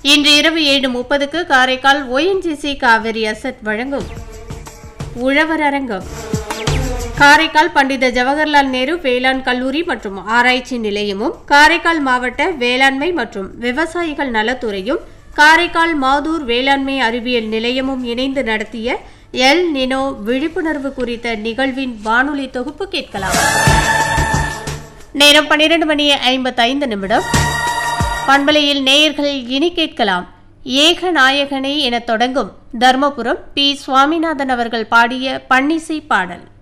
இன்று இரவு ஏழு முப்பதுக்கு காரைக்கால் ஒஎன்ஜிசி காவிரி அசட் வழங்கும் உழவர் அரங்கம் காரைக்கால் பண்டித ஜவஹர்லால் நேரு வேளாண் கல்லூரி மற்றும் ஆராய்ச்சி நிலையமும் காரைக்கால் மாவட்ட வேளாண்மை மற்றும் விவசாயிகள் நலத்துறையும் காரைக்கால் மாதூர் வேளாண்மை அறிவியல் நிலையமும் இணைந்து நடத்திய எல் நினோ விழிப்புணர்வு குறித்த நிகழ்வின் வானொலி தொகுப்பு கேட்கலாம் நேரம் பன்னிரண்டு மணி ஐம்பத்தைந்து நிமிடம் பண்பலையில் நேயர்கள் இனி கேட்கலாம் ஏக நாயகனே என தொடங்கும் தர்மபுரம் பி சுவாமிநாதன் அவர்கள் பாடிய பன்னிசை பாடல்